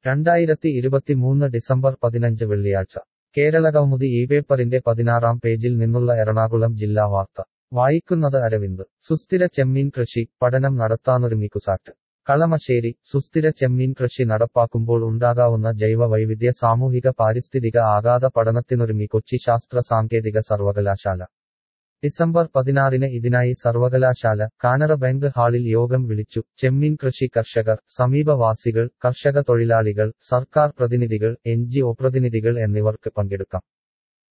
രണ്ടായിരത്തി ഇരുപത്തിമൂന്ന് ഡിസംബർ പതിനഞ്ച് വെള്ളിയാഴ്ച കേരളകൗമുദി ഈ പേപ്പറിന്റെ പതിനാറാം പേജിൽ നിന്നുള്ള എറണാകുളം ജില്ലാ വാർത്ത വായിക്കുന്നത് അരവിന്ദ് സുസ്ഥിര ചെമ്മീൻ കൃഷി പഠനം നടത്താനൊരുങ്ങി കുസാറ്റ് കളമശ്ശേരി സുസ്ഥിര ചെമ്മീൻ കൃഷി നടപ്പാക്കുമ്പോൾ ഉണ്ടാകാവുന്ന ജൈവ വൈവിധ്യ സാമൂഹിക പാരിസ്ഥിതിക ആഘാത പഠനത്തിനൊരുങ്ങി കൊച്ചി ശാസ്ത്ര സാങ്കേതിക സർവകലാശാല ഡിസംബർ പതിനാറിന് ഇതിനായി സർവകലാശാല കാനറ ബാങ്ക് ഹാളിൽ യോഗം വിളിച്ചു ചെമ്മീൻ കൃഷി കർഷകർ സമീപവാസികൾ കർഷക തൊഴിലാളികൾ സർക്കാർ പ്രതിനിധികൾ എൻ ജി ഒ പ്രതിനിധികൾ എന്നിവർക്ക് പങ്കെടുക്കാം